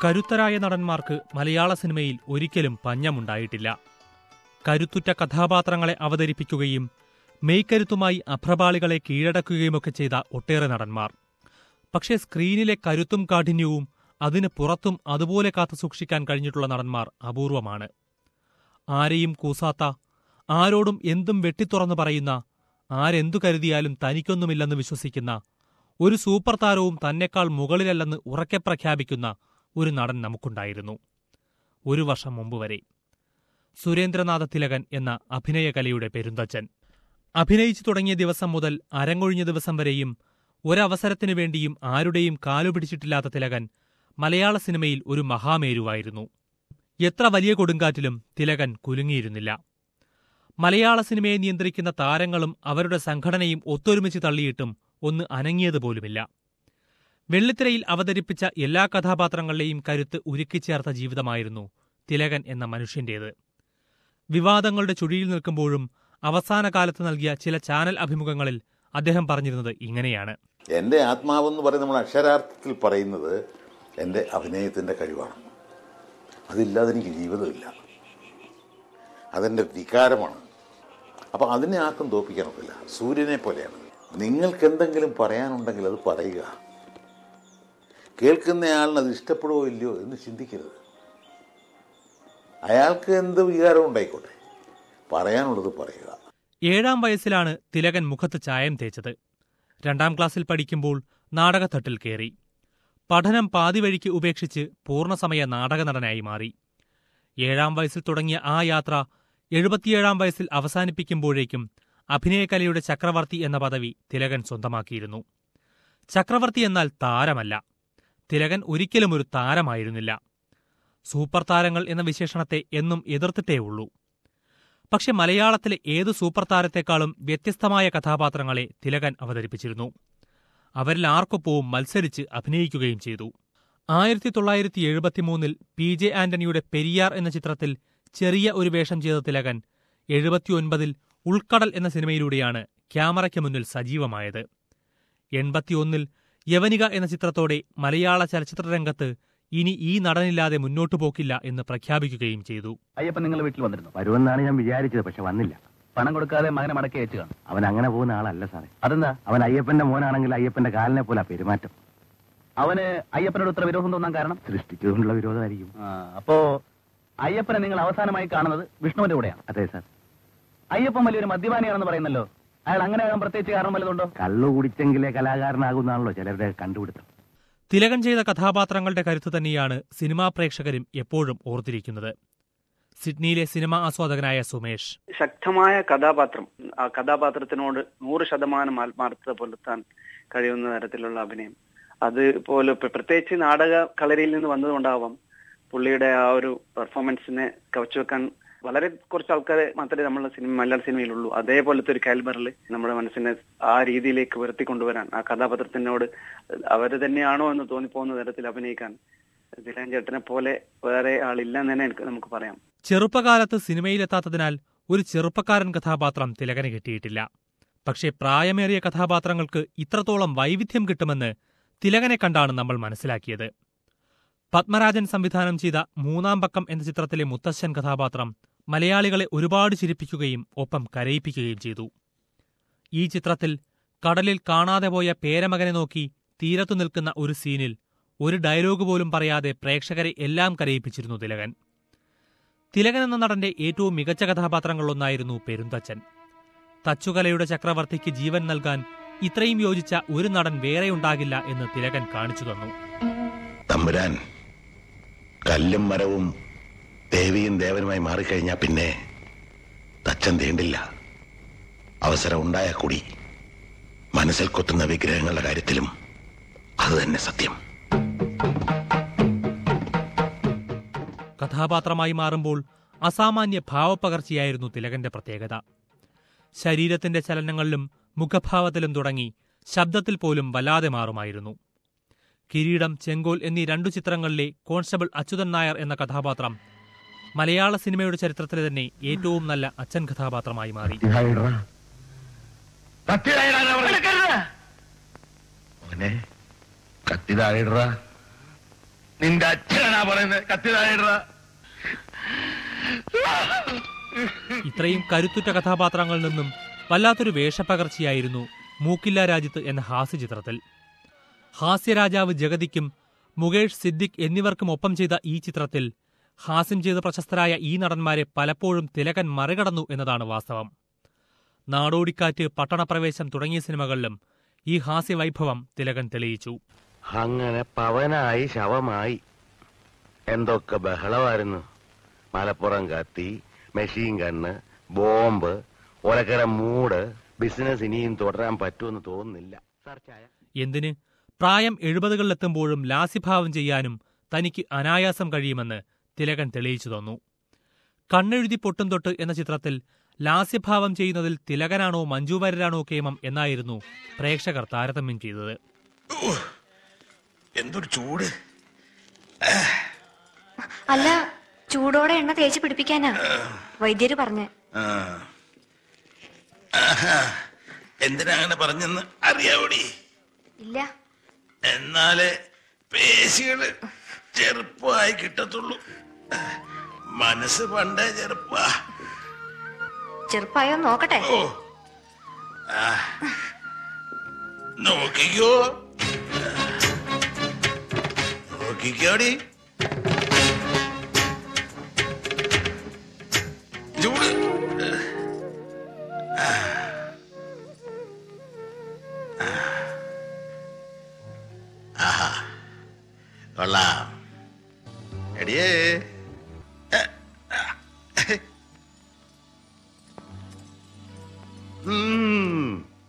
കരുത്തരായ നടന്മാർക്ക് മലയാള സിനിമയിൽ ഒരിക്കലും പഞ്ഞമുണ്ടായിട്ടില്ല കരുത്തുറ്റ കഥാപാത്രങ്ങളെ അവതരിപ്പിക്കുകയും മെയ്ക്കരുത്തുമായി അഭ്രപാളികളെ കീഴടക്കുകയുമൊക്കെ ചെയ്ത ഒട്ടേറെ നടന്മാർ പക്ഷേ സ്ക്രീനിലെ കരുത്തും കാഠിന്യവും അതിന് പുറത്തും അതുപോലെ കാത്തു സൂക്ഷിക്കാൻ കഴിഞ്ഞിട്ടുള്ള നടന്മാർ അപൂർവമാണ് ആരെയും കൂസാത്ത ആരോടും എന്തും വെട്ടിത്തുറന്നു പറയുന്ന ആരെന്തു കരുതിയാലും തനിക്കൊന്നുമില്ലെന്ന് വിശ്വസിക്കുന്ന ഒരു സൂപ്പർ താരവും തന്നെക്കാൾ മുകളിലല്ലെന്ന് ഉറക്കെ പ്രഖ്യാപിക്കുന്ന ഒരു നടൻ നമുക്കുണ്ടായിരുന്നു ഒരു വർഷം മുമ്പ് വരെ സുരേന്ദ്രനാഥ തിലകൻ എന്ന അഭിനയകലയുടെ പെരുന്തച്ചൻ അഭിനയിച്ചു തുടങ്ങിയ ദിവസം മുതൽ അരങ്ങൊഴിഞ്ഞ ദിവസം വരെയും ഒരവസരത്തിനു വേണ്ടിയും ആരുടെയും കാലുപിടിച്ചിട്ടില്ലാത്ത തിലകൻ മലയാള സിനിമയിൽ ഒരു മഹാമേരുവായിരുന്നു എത്ര വലിയ കൊടുങ്കാറ്റിലും തിലകൻ കുലുങ്ങിയിരുന്നില്ല മലയാള സിനിമയെ നിയന്ത്രിക്കുന്ന താരങ്ങളും അവരുടെ സംഘടനയും ഒത്തൊരുമിച്ച് തള്ളിയിട്ടും ഒന്ന് അനങ്ങിയതുപോലുമില്ല വെള്ളിത്തിരയിൽ അവതരിപ്പിച്ച എല്ലാ കഥാപാത്രങ്ങളുടെയും കരുത്ത് ഉരുക്കിച്ചേർത്ത ജീവിതമായിരുന്നു തിലകൻ എന്ന മനുഷ്യന്റേത് വിവാദങ്ങളുടെ ചുഴിയിൽ നിൽക്കുമ്പോഴും അവസാന കാലത്ത് നൽകിയ ചില ചാനൽ അഭിമുഖങ്ങളിൽ അദ്ദേഹം പറഞ്ഞിരുന്നത് ഇങ്ങനെയാണ് എൻ്റെ ആത്മാവെന്ന് പറയുന്നത് നമ്മൾ അക്ഷരാർത്ഥത്തിൽ പറയുന്നത് എൻ്റെ അഭിനയത്തിൻ്റെ കഴിവാണ് അതില്ലാതെ എനിക്ക് ജീവിതമില്ല അതെൻ്റെ വികാരമാണ് അപ്പം അതിനെ ആർക്കും തോപ്പിക്കാൻ ഒക്കില്ല സൂര്യനെ പോലെയാണ് നിങ്ങൾക്ക് എന്തെങ്കിലും പറയാനുണ്ടെങ്കിൽ അത് പറയുക കേൾക്കുന്നയാളിന് അത് ഇഷ്ടപ്പെടുവോ ഇല്ലയോ എന്ന് ചിന്തിക്കരുത് അയാൾക്ക് എന്ത് വികാരം ഉണ്ടായിക്കോട്ടെ പറയാനുള്ളത് പറയുക ഏഴാം വയസ്സിലാണ് തിലകൻ മുഖത്ത് ചായം തേച്ചത് രണ്ടാം ക്ലാസ്സിൽ പഠിക്കുമ്പോൾ നാടകത്തട്ടിൽ കയറി പഠനം പാതിവഴിക്ക് ഉപേക്ഷിച്ച് പൂർണ്ണസമയ നാടക നടനായി മാറി ഏഴാം വയസ്സിൽ തുടങ്ങിയ ആ യാത്ര എഴുപത്തിയേഴാം വയസ്സിൽ അവസാനിപ്പിക്കുമ്പോഴേക്കും അഭിനയകലയുടെ ചക്രവർത്തി എന്ന പദവി തിലകൻ സ്വന്തമാക്കിയിരുന്നു ചക്രവർത്തി എന്നാൽ താരമല്ല തിലകൻ ഒരിക്കലും ഒരു താരമായിരുന്നില്ല സൂപ്പർ താരങ്ങൾ എന്ന വിശേഷണത്തെ എന്നും എതിർത്തിട്ടേ ഉള്ളൂ പക്ഷെ മലയാളത്തിലെ ഏതു സൂപ്പർ താരത്തെക്കാളും വ്യത്യസ്തമായ കഥാപാത്രങ്ങളെ തിലകൻ അവതരിപ്പിച്ചിരുന്നു അവരിൽ ആർക്കൊപ്പവും മത്സരിച്ച് അഭിനയിക്കുകയും ചെയ്തു ആയിരത്തി തൊള്ളായിരത്തി എഴുപത്തിമൂന്നിൽ പി ജെ ആന്റണിയുടെ പെരിയാർ എന്ന ചിത്രത്തിൽ ചെറിയ ഒരു വേഷം ചെയ്ത തിലകൻ എഴുപത്തിയൊൻപതിൽ ഉൾക്കടൽ എന്ന സിനിമയിലൂടെയാണ് ക്യാമറയ്ക്ക് മുന്നിൽ സജീവമായത് എൺപത്തിയൊന്നിൽ യവനിക എന്ന ചിത്രത്തോടെ മലയാള ചലച്ചിത്ര രംഗത്ത് ഇനി ഈ നടനില്ലാതെ മുന്നോട്ടു പോക്കില്ല എന്ന് പ്രഖ്യാപിക്കുകയും ചെയ്തു അയ്യപ്പൻ നിങ്ങളുടെ വീട്ടിൽ വന്നിരുന്നു വരുമെന്നാണ് ഞാൻ വിചാരിച്ചത് പക്ഷെ വന്നില്ല പണം കൊടുക്കാതെ മകനെ മടക്കി അയച്ചു കാണും അവൻ അങ്ങനെ പോകുന്ന ആളല്ല സാറേ അതെന്താ അവൻ അയ്യപ്പന്റെ മോനാണെങ്കിൽ അയ്യപ്പന്റെ കാലിനെ പോലെ പെരുമാറ്റം അവന് അയ്യപ്പനോട് ഇത്ര വിരോധം തോന്നാൻ കാരണം സൃഷ്ടിച്ചുകൊണ്ടുള്ള വിരോധമായിരിക്കും ആ, അപ്പോ അയ്യപ്പനെ നിങ്ങൾ അവസാനമായി കാണുന്നത് വിഷ്ണുവിന്റെ കൂടെയാണ് അതെ സാർ അയ്യപ്പൻ വലിയൊരു മദ്യപാനിയാണെന്ന് പറയുന്നല്ലോ അയാൾ അങ്ങനെ ആകാൻ പ്രത്യേകിച്ച് കാരണം വല്ലതുണ്ടോ കള്ളു കുടിച്ചെങ്കിലേ കലാകാരനാകുന്നാണല്ലോ ചിലരുടെ കണ്ടുപിടുത്തം തിലകൻ ചെയ്ത കഥാപാത്രങ്ങളുടെ കരുത്ത് തന്നെയാണ് സിനിമാ പ്രേക്ഷകരും എപ്പോഴും ഓർത്തിരിക്കുന്നത് സിഡ്നിയിലെ സിനിമാ ആസ്വാദകനായ സുമേഷ് ശക്തമായ കഥാപാത്രം ആ കഥാപാത്രത്തിനോട് നൂറ് ശതമാനം ആത്മാർത്ഥത പുലർത്താൻ കഴിയുന്ന തരത്തിലുള്ള അഭിനയം അതുപോലെ പ്ര- പ്രത്യേകിച്ച് നാടക കളരിയിൽ നിന്ന് വന്നതുകൊണ്ടാവാം പുള്ളിയുടെ ആ ഒരു പെർഫോമൻസിനെ കവച്ചുവെക്കാൻ വളരെ കുറച്ച് ആൾക്കാരെ മാത്രമേ നമ്മളെ സിനിമ മലയാള സിനിമയിലുള്ളൂ അതേപോലത്തെ ഒരു കാലിബറിൽ നമ്മുടെ മനസ്സിനെ ആ രീതിയിലേക്ക് ഉയർത്തി കൊണ്ടുവരാൻ ആ കഥാപാത്രത്തിനോട് അവര് തന്നെയാണോ എന്ന് തോന്നിപ്പോകുന്ന തരത്തിൽ അഭിനയിക്കാൻ ദിലാൻ ചേട്ടനെ പോലെ വേറെ ആളില്ല എന്ന് തന്നെ എനിക്ക് നമുക്ക് പറയാം ചെറുപ്പകാലത്ത് സിനിമയിലെത്താത്തതിനാൽ ഒരു ചെറുപ്പക്കാരൻ കഥാപാത്രം തിലകന് കിട്ടിയിട്ടില്ല പക്ഷേ പ്രായമേറിയ കഥാപാത്രങ്ങൾക്ക് ഇത്രത്തോളം വൈവിധ്യം കിട്ടുമെന്ന് തിലകനെ കണ്ടാണ് നമ്മൾ മനസ്സിലാക്കിയത് പത്മരാജൻ സംവിധാനം ചെയ്ത മൂന്നാം പക്കം എന്ന ചിത്രത്തിലെ മുത്തശ്ശൻ കഥാപാത്രം മലയാളികളെ ഒരുപാട് ചിരിപ്പിക്കുകയും ഒപ്പം കരയിപ്പിക്കുകയും ചെയ്തു ഈ ചിത്രത്തിൽ കടലിൽ കാണാതെ പോയ പേരമകനെ നോക്കി തീരത്തു നിൽക്കുന്ന ഒരു സീനിൽ ഒരു ഡയലോഗ് പോലും പറയാതെ പ്രേക്ഷകരെ എല്ലാം കരയിപ്പിച്ചിരുന്നു തിലകൻ തിലകൻ എന്ന നടന്റെ ഏറ്റവും മികച്ച കഥാപാത്രങ്ങളിലൊന്നായിരുന്നു പെരുന്തച്ചൻ തച്ചുകലയുടെ ചക്രവർത്തിക്ക് ജീവൻ നൽകാൻ ഇത്രയും യോജിച്ച ഒരു നടൻ വേറെയുണ്ടാകില്ല എന്ന് തിലകൻ കാണിച്ചു തന്നു തമ്പുരാൻ കല്ലും മരവും ദേവിയും ദേവനുമായി മാറിക്കഴിഞ്ഞാൽ പിന്നെ തച്ചൻ തീണ്ടില്ല അവസരം ഉണ്ടായ കൂടി മനസ്സിൽ കൊത്തുന്ന വിഗ്രഹങ്ങളുടെ കാര്യത്തിലും അത് തന്നെ സത്യം കഥാപാത്രമായി മാറുമ്പോൾ അസാമാന്യ ഭാവപ്പകർച്ചയായിരുന്നു തിലകന്റെ പ്രത്യേകത ശരീരത്തിന്റെ ചലനങ്ങളിലും മുഖഭാവത്തിലും തുടങ്ങി ശബ്ദത്തിൽ പോലും വല്ലാതെ മാറുമായിരുന്നു കിരീടം ചെങ്കോൽ എന്നീ രണ്ടു ചിത്രങ്ങളിലെ കോൺസ്റ്റബിൾ അച്യുതൻ നായർ എന്ന കഥാപാത്രം മലയാള സിനിമയുടെ ചരിത്രത്തിലെ തന്നെ ഏറ്റവും നല്ല അച്ഛൻ കഥാപാത്രമായി മാറി മോനെ കത്തി താഴെയിടറാ നിന്റെ അച്ഛനാ പറയുന്നത് കത്തിതായിട ഇത്രയും കരുത്തുറ്റ കഥാപാത്രങ്ങളിൽ നിന്നും വല്ലാത്തൊരു വേഷപ്പകർച്ചയായിരുന്നു മൂക്കില്ല രാജ്യത്ത് എന്ന ഹാസ്യചിത്രത്തിൽ ഹാസ്യരാജാവ് ജഗതിക്കും മുകേഷ് സിദ്ദിഖ് എന്നിവർക്കും ഒപ്പം ചെയ്ത ഈ ചിത്രത്തിൽ ഹാസ്യം ചെയ്ത പ്രശസ്തരായ ഈ നടന്മാരെ പലപ്പോഴും തിലകൻ മറികടന്നു എന്നതാണ് വാസ്തവം നാടോടിക്കാറ്റ് പട്ടണപ്രവേശം തുടങ്ങിയ സിനിമകളിലും ഈ ഹാസ്യവൈഭവം തിലകൻ തെളിയിച്ചു അങ്ങനെ പവനായി ശവമായി എന്തൊക്കെ ബഹളമായിരുന്നു മലപ്പുറം കത്തി മെഷീൻ കണ്ണ് ബോംബ് ഒലക്കര മൂട് ബിസിനസ് ഇനിയും തുടരാൻ പറ്റുമെന്ന് തോന്നുന്നില്ല സാർ ചായ എന്തിന് പ്രായം എഴുപതുകളിലെത്തുമ്പോഴും ലാസ്യഭാവം ചെയ്യാനും തനിക്ക് അനായാസം കഴിയുമെന്ന് തിലകൻ തെളിയിച്ചു തന്നു കണ്ണെഴുതി പൊട്ടും തൊട്ട് എന്ന ചിത്രത്തിൽ ലാസ്യഭാവം ചെയ്യുന്നതിൽ തിലകനാണോ മഞ്ജു വാര്യരാണോ കേമം എന്നായിരുന്നു പ്രേക്ഷകർ താരതമ്യം ചെയ്തത് എന്തൊരു ചൂട് അല്ല ചൂടോടെ എണ്ണ തേച്ച് പിടിപ്പിക്കാനാ വൈദ്യര് പറഞ്ഞ് എന്തിനാ അങ്ങനെ പറഞ്ഞെന്ന് അറിയാവൂടി ഇല്ല എന്നാലേ പേശികള് ചെറുപ്പമായി കിട്ടത്തുള്ളൂ മനസ്സ് പണ്ടേ ചെറുപ്പാ ചെറുപ്പായോ നോക്കട്ടെ ഓ ആ. നോക്കിക്കോ നോക്കിക്കോടി ചൂട് ആ. ആ. ആഹാ. കൊള്ളാം എടിയേ ഉം.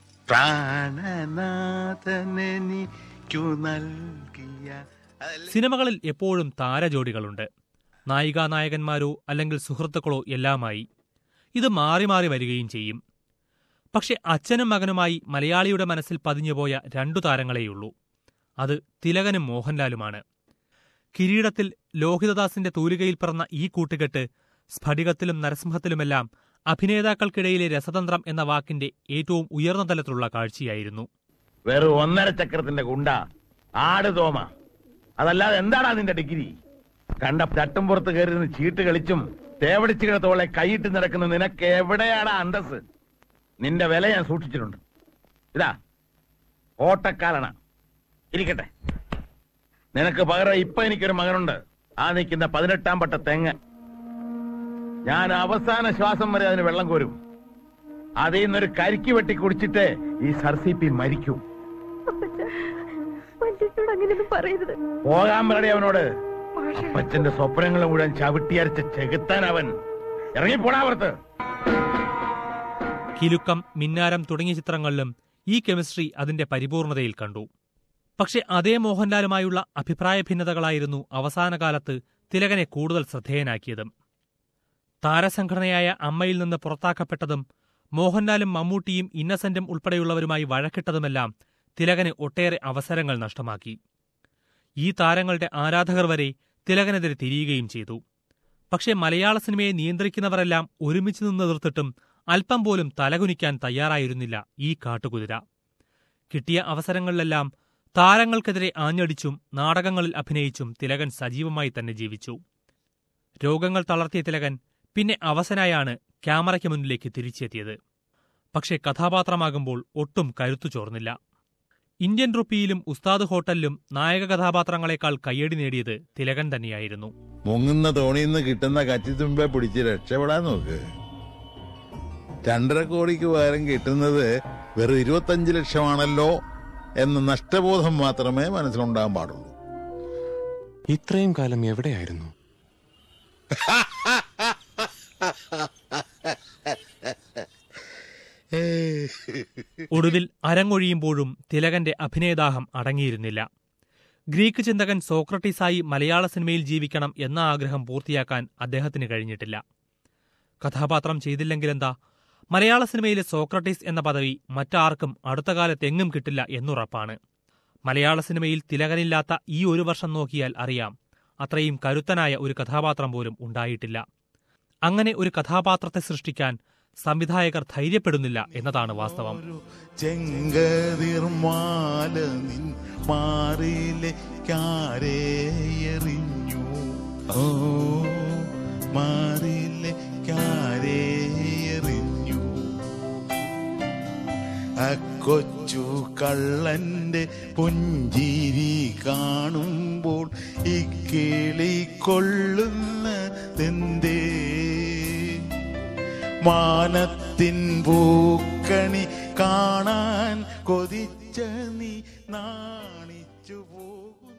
പ്രാണനാഥനെനിക്കു നൽകിയ അല്ല- സിനിമകളിൽ എപ്പോഴും താരജോഡികളുണ്ട് നായികാ നായകന്മാരോ അല്ലെങ്കിൽ സുഹൃത്തുക്കളോ എല്ലാമായി ഇത് മാറി മാറി വരികയും ചെയ്യും പക്ഷെ അച്ഛനും മകനുമായി മലയാളിയുടെ മനസ്സിൽ പതിഞ്ഞുപോയ രണ്ടു താരങ്ങളെയുള്ളൂ അത് തിലകനും മോഹൻലാലുമാണ് കിരീടത്തിൽ ലോഹിതദാസിന്റെ തൂലികയിൽ പിറന്ന ഈ കൂട്ടുകെട്ട് സ്ഫടികത്തിലും നരസിംഹത്തിലുമെല്ലാം അഭിനേതാക്കൾക്കിടയിലെ രസതന്ത്രം എന്ന വാക്കിന്റെ ഏറ്റവും ഉയർന്ന തലത്തിലുള്ള കാഴ്ചയായിരുന്നു വെറും ഒന്നര ചക്രത്തിന്റെ ഗുണ്ട ആട് തോമ അതല്ലാതെ എന്താടാ നിന്റെ ഡിഗ്രി കണ്ട തട്ടും പുറത്ത് കയറി നിന്ന് ചീട്ട് കളിച്ചും തേവടിച്ചു കിടത്തോളെ കൈയിട്ട് നടക്കുന്ന നിനക്ക് എവിടെയാണ് അന്തസ് നിന്റെ വില ഞാൻ സൂക്ഷിച്ചിട്ടുണ്ട് ഇതാ ഓട്ടക്കാലണ ഇരിക്കട്ടെ നിനക്ക് പകരം ഇപ്പൊ എനിക്കൊരു മകനുണ്ട് ആ നിൽക്കുന്ന പതിനെട്ടാം പട്ട തെങ്ങ് ഞാൻ അവസാന ശ്വാസം വരെ അതിന് വെള്ളം കോരും അതിൽ നിന്നൊരു കരിക്ക് വെട്ടി കുടിച്ചിട്ട് ഈ സർസിപ്പി മരിക്കൂ മനുഷ്യനോട് അങ്ങനെയൊന്നും പറയരുത് പോകാൻ പറയടി അവനോട് അപ്പച്ചന്റെ സ്വപ്നങ്ങൾ മുഴുവൻ ചവിട്ടിയരച്ച ചെകുത്താൻ അവൻ ഇറങ്ങിപ്പോടാ പുറത്ത് കിലുക്കം മിന്നാരം തുടങ്ങിയ ചിത്രങ്ങളിലും ഈ കെമിസ്ട്രി അതിന്റെ പരിപൂർണതയിൽ കണ്ടു പക്ഷെ അതേ മോഹൻലാലുമായുള്ള അഭിപ്രായ ഭിന്നതകളായിരുന്നു അവസാനകാലത്ത് തിലകനെ കൂടുതൽ ശ്രദ്ധേയനാക്കിയതും താരസംഘടനയായ അമ്മയിൽ നിന്ന് പുറത്താക്കപ്പെട്ടതും മോഹൻലാലും മമ്മൂട്ടിയും ഇന്നസെന്റും ഉൾപ്പെടെയുള്ളവരുമായി വഴക്കിട്ടതുമെല്ലാം തിലകന് ഒട്ടേറെ അവസരങ്ങൾ നഷ്ടമാക്കി ഈ താരങ്ങളുടെ ആരാധകർ വരെ തിലകനെതിരെ തിരിയുകയും ചെയ്തു പക്ഷേ മലയാള സിനിമയെ നിയന്ത്രിക്കുന്നവരെല്ലാം ഒരുമിച്ച് നിന്ന് എതിർത്തിട്ടും അല്പം പോലും തലകുനിക്കാൻ തയ്യാറായിരുന്നില്ല ഈ കാട്ടുകുതിര കിട്ടിയ അവസരങ്ങളിലെല്ലാം താരങ്ങൾക്കെതിരെ ആഞ്ഞടിച്ചും നാടകങ്ങളിൽ അഭിനയിച്ചും തിലകൻ സജീവമായി തന്നെ ജീവിച്ചു രോഗങ്ങൾ തളർത്തിയ തിലകൻ പിന്നെ അവസനായാണ് ക്യാമറയ്ക്ക് മുന്നിലേക്ക് തിരിച്ചെത്തിയത് പക്ഷേ കഥാപാത്രമാകുമ്പോൾ ഒട്ടും കരുത്തു ചോർന്നില്ല ഇന്ത്യൻ റുപ്പിയിലും ഉസ്താദ് ഹോട്ടലിലും നായക കഥാപാത്രങ്ങളെക്കാൾ കയ്യടി നേടിയത് തിലകൻ തന്നെയായിരുന്നു മുങ്ങുന്ന തോണിയിൽ നിന്ന് കിട്ടുന്ന കച്ചിത്തുമ്പെ പിടിച്ച് രക്ഷപ്പെടാൻ നോക്ക് രണ്ടര കോടിക്ക് പകരം കിട്ടുന്നത് വെറും ഇരുപത്തഞ്ച് ലക്ഷമാണല്ലോ എന്ന നഷ്ടബോധം മാത്രമേ മനസ്സിലുണ്ടാകാൻ പാടുള്ളൂ ഇത്രയും കാലം എവിടെയായിരുന്നു ഒടുവിൽ അരങ്ങൊഴിയുമ്പോഴും തിലകന്റെ അഭിനയദാഹം അടങ്ങിയിരുന്നില്ല ഗ്രീക്ക് ചിന്തകൻ സോക്രട്ടീസായി മലയാള സിനിമയിൽ ജീവിക്കണം എന്ന ആഗ്രഹം പൂർത്തിയാക്കാൻ അദ്ദേഹത്തിന് കഴിഞ്ഞിട്ടില്ല കഥാപാത്രം ചെയ്തില്ലെങ്കിലെന്താ മലയാള സിനിമയിലെ സോക്രട്ടീസ് എന്ന പദവി മറ്റാർക്കും അടുത്ത കാലത്തെങ്ങും കിട്ടില്ല എന്നുറപ്പാണ് മലയാള സിനിമയിൽ തിലകനില്ലാത്ത ഈ ഒരു വർഷം നോക്കിയാൽ അറിയാം അത്രയും കരുത്തനായ ഒരു കഥാപാത്രം പോലും ഉണ്ടായിട്ടില്ല അങ്ങനെ ഒരു കഥാപാത്രത്തെ സൃഷ്ടിക്കാൻ സംവിധായകർ ധൈര്യപ്പെടുന്നില്ല എന്നതാണ് വാസ്തവം ചെങ്കതിർമാല നിൻ മാറിലേക്കാരെ എറിഞ്ഞു ഓ മാറിലേക്കാരെ എറിഞ്ഞു ആ കൊച്ചു കള്ളന്റെ പുഞ്ചിരി കാണുമ്പോൾ ഈ കിളി കൊള്ളുന്നതെന്തേ മാനത്തിൻ പൂക്കണി കാണാൻ കൊതിച്ച നീ നാണിച്ചു പോകുന്നു